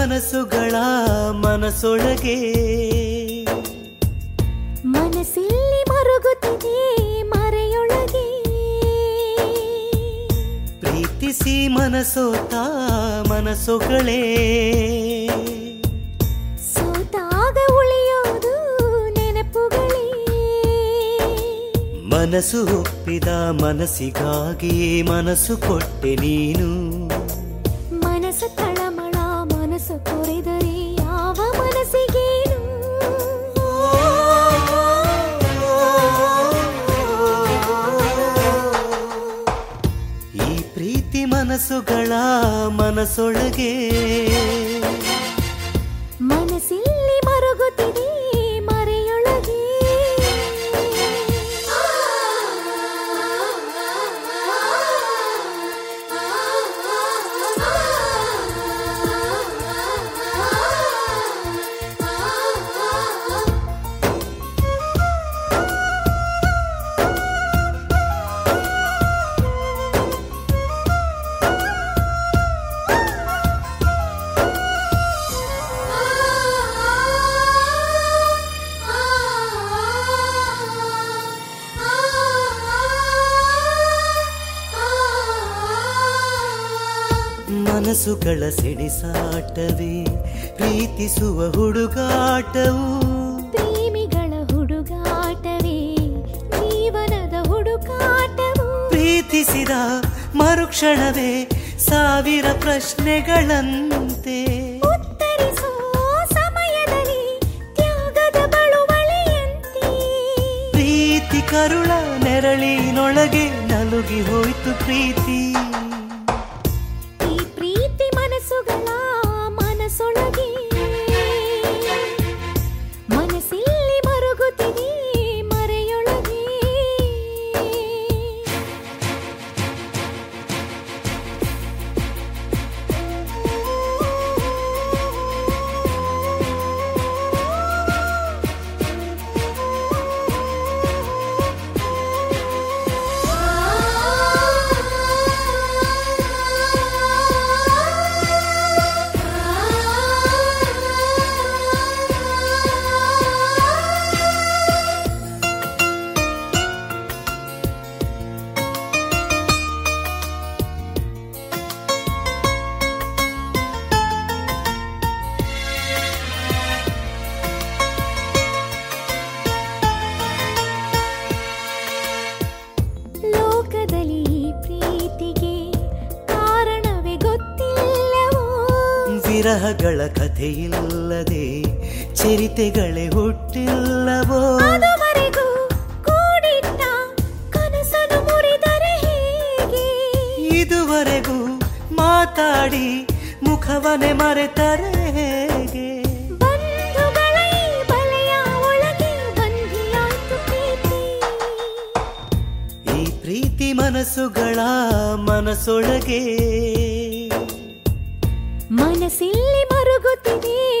ಮನಸ್ಸುಗಳ ಮನಸ್ಸೊಳಗೆ ಮನಸ್ಸಿಲ್ಲಿ ಮರುಗುತ್ತಿದೆ ಮರೆಯೊಳಗೆ ಪ್ರೀತಿಸಿ ಮನಸೋತ ಮನಸ್ಸುಗಳೇ ಸೋತಾಗ ಉಳಿಯೋದು ನೆನಪುಗಳೇ ಮನಸ್ಸು ಒಪ್ಪಿದ ಮನಸ್ಸಿಗಾಗಿ ಮನಸ್ಸು ಕೊಟ್ಟೆ ನೀನು ಮನಸ್ಸು ತಳಮಳ ಮನಸ್ಸು ಕೊರೆದರೆ ಯಾವ ಮನಸ್ಸಿಗೇನು ಈ ಪ್ರೀತಿ ಮನಸ್ಸುಗಳ ಮನಸ್ಸೊಳಗೆ ಮನಸ್ಸಿಲ್ಲಿ ಮರುಗುತ್ತಿದೆ ಮರೆಯೊಳಗೆ ಮನಸ್ಸುಗಳ ಸೆಣಸಾಟವೇ ಪ್ರೀತಿಸುವ ಹುಡುಗಾಟವು ಪ್ರೇಮಿಗಳ ಹುಡುಗಾಟವೇ ಜೀವನದ ಹುಡುಕಾಟವು ಪ್ರೀತಿಸಿದ ಮರುಕ್ಷಣವೇ ಸಾವಿರ ಪ್ರಶ್ನೆಗಳಂತೆ ಉತ್ತರಿಸೋ ಸಮಯದಲ್ಲಿ ತ್ಯಾಗದ ಬಳುವಳಿಯಂತೆ ಪ್ರೀತಿ ಕರುಳ ನೆರಳಿನೊಳಗೆ ನಲುಗಿ ಹೋಯ್ತು ಪ್ರೀತಿ ಈ ಪ್ರೀತಿ ಮನಸ್ಸುಗಳ ಮನಸ್ಸೊಳಗೆ ಮನಸ್ಸಿಲ್ಲಿ ಮರುಗುತ್ತಿದೆ ಮರೆಯೊಳಗೆ ಲೋಕದಲ್ಲಿ ಈ ಪ್ರೀತಿಗೆ ಕಾರಣವೇ ಗೊತ್ತಿಲ್ಲವೋ ವಿರಹಗಳ ಕಥೆಯಿಲ್ಲದೆ ಚರಿತೆಗಳೇ ಹುಟ್ಟಿಲ್ಲವೋ ಅದುವರೆಗೂ ಕೂಡಿಟ್ಟ ಕನಸನ್ನು ಮುರಿದರೆ ಹೇಗೆ ಇದುವರೆಗೂ ಮಾತಾಡಿ ಮುಖವನೆ ಮರೆತರೆ ಹೇಗೆ ಬಂಧುಗಳ ಈ ಬಲೆಯ ಒಳಗೆ ಬಂಧಿಯಾಯ್ತು ಪ್ರೀತಿ ಈ ಪ್ರೀತಿ ಮನಸ್ಸುಗಳ ಮನಸ್ಸೊಳಗೆ ಮನಸ್ಸಿಲ್ಲಿ ಮರುಗುತ್ತಿದೆ